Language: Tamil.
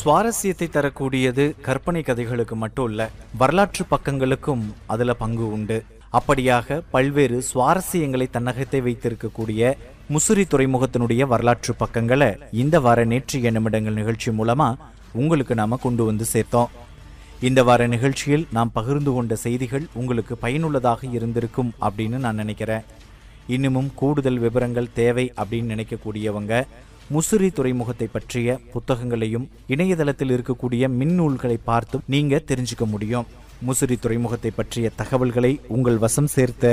சுவாரஸ்யத்தை தரக்கூடியது கற்பனை கதைகளுக்கு மட்டும் இல்ல வரலாற்று பக்கங்களுக்கும் அதுல பங்கு உண்டு அப்படியாக பல்வேறு சுவாரஸ்யங்களை தன்னகத்தை வைத்திருக்கக்கூடிய முசிறி துறைமுகத்தினுடைய வரலாற்று பக்கங்களை இந்த வார நேற்றைய நிமிடங்கள் நிகழ்ச்சி மூலமா உங்களுக்கு நாம கொண்டு வந்து சேர்த்தோம் இந்த வார நிகழ்ச்சியில் நாம் பகிர்ந்து கொண்ட செய்திகள் உங்களுக்கு பயனுள்ளதாக இருந்திருக்கும் அப்படின்னு நான் நினைக்கிறேன் இன்னமும் கூடுதல் விவரங்கள் தேவை அப்படின்னு நினைக்கக்கூடியவங்க முசிறி துறைமுகத்தை பற்றிய புத்தகங்களையும் இணையதளத்தில் இருக்கக்கூடிய மின்னூல்களை பார்த்தும் நீங்க தெரிஞ்சுக்க முடியும் முசிறி துறைமுகத்தை பற்றிய தகவல்களை உங்கள் வசம் சேர்த்த